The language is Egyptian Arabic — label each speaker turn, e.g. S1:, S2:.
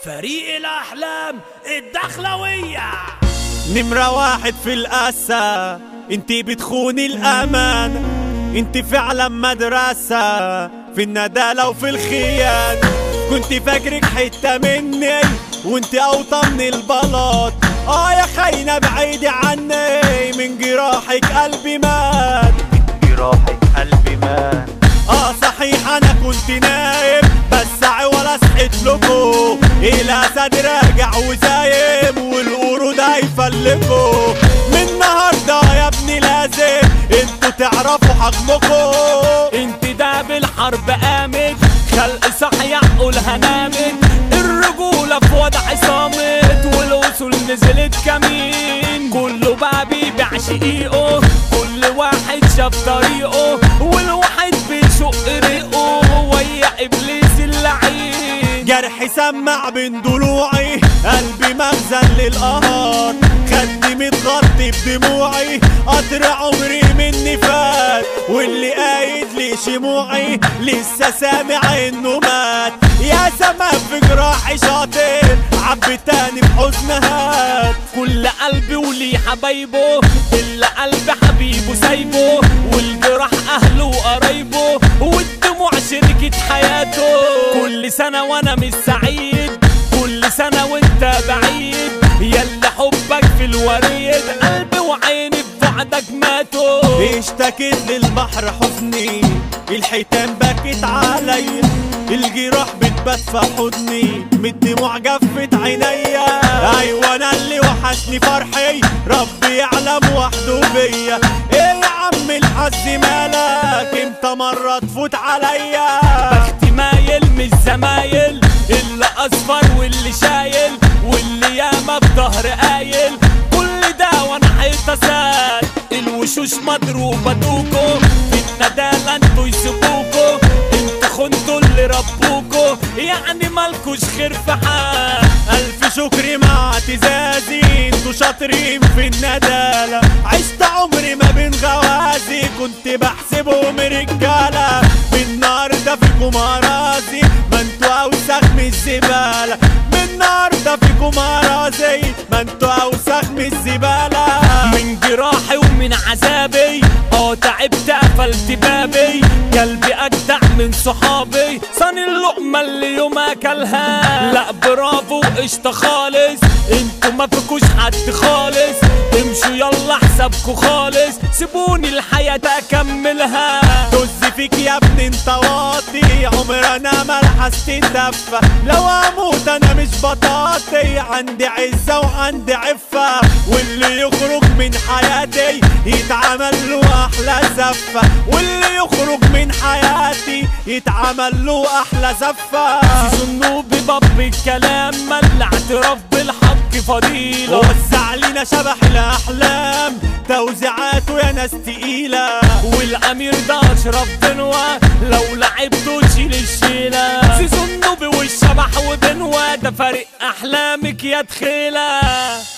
S1: فريق الأحلام الدخلوية
S2: نمرة واحد في القاسة انتي بتخوني الأمان انتي فعلا مدرسة في الندالة وفي الخيان كنت فاكرك حتة مني وانتي أوطى من البلاط اه يا خاينة بعيدي عني من جراحك قلبي مات
S3: جراحك قلبي مات
S2: اه صحيح انا كنت نايم بس ولا صحيت لكم الاسد راجع وزايم والقرود هيفلكوا من النهارده يا ابني لازم انتوا تعرفوا حجمكم
S1: انت ده بالحرب قامت خلق صحيح قولها نامت الرجولة في وضع صامت والوصول نزلت كمين كله بقى بيبيع شقيقه كل واحد شاف طريقه والواحد بيشق ريقه ويا ابليس اللعين
S2: جرحي سمع بين ضلوعي قلبي مخزن للقهار خدي متغطي بدموعي قطر عمري مني فات واللي قايد لي شموعي لسه سامع انه مات يا زمان في جراحي شاطر عبي تاني بحزن هات
S1: كل قلبي وليه حبايبه اللي قلب حبيبه سايبه والجراح اهله وقرايبه والدموع شركة حياته كل سنة وانا مش سعيد كل سنة وانت بعيد يلا حبك في الوريد قلبي وعيني ببعدك ماتوا
S2: اشتكيت للبحر حزني الحيتان بكت عليا الجراح بتبات في حضني من الدموع جفت عينيا ايوه انا اللي وحشني فرحي ربي يعلم وحده بيا ايه يا عم الحظ مالك امتى مرة تفوت عليا
S1: بختي مايل مش زمايل اللي اصفر واللي شايل واللي ياما بظهر قايل كل ده وانا حيطه ساد الوشوش مضروبه دوكو في الندالة انتوا يسيبوكو انتوا خنتوا اللي ربوكو يعني مالكوش خير في حال
S2: ألف شكر مع اعتزازي انتوا شاطرين في الندالة عشت عمري ما بين غوازي كنت بحسبهم رجالة النهاردة فيكم أراضي ما انتوا أوسخ من الزبالة من النهاردة فيكم أراضي ما انتوا أوسخ من الزبالة
S1: من جراحي ومن عذابي اه تعبت قفلت بابي قلبي اجدع من صحابي صاني اللقمة اللي يوم اكلها لا برافو قشطة خالص انتوا ما فيكوش حد خالص امشوا يلا حسابكوا خالص سيبوني الحياة اكملها
S2: طز فيك يا ابني انت واطي عمر انا ما لحست الدفة لو اموت انا مش بطاطي عندي عزة وعندي عفة واللي يخرج من حياتي يتعمل له احلى زفة واللي يخرج من حياتي يتعمل له احلى زفة
S1: سنو بباب الكلام ما الاعتراف بالحق فضيلة
S2: وزع لنا شبح الاحلام توزيعاته يا ناس تقيلة
S1: والامير ده اشرف بنوة لو لعبته تشيل الشيلة سيزون نوبي والشبح وبنوة ده فريق احلامك يا تخيلة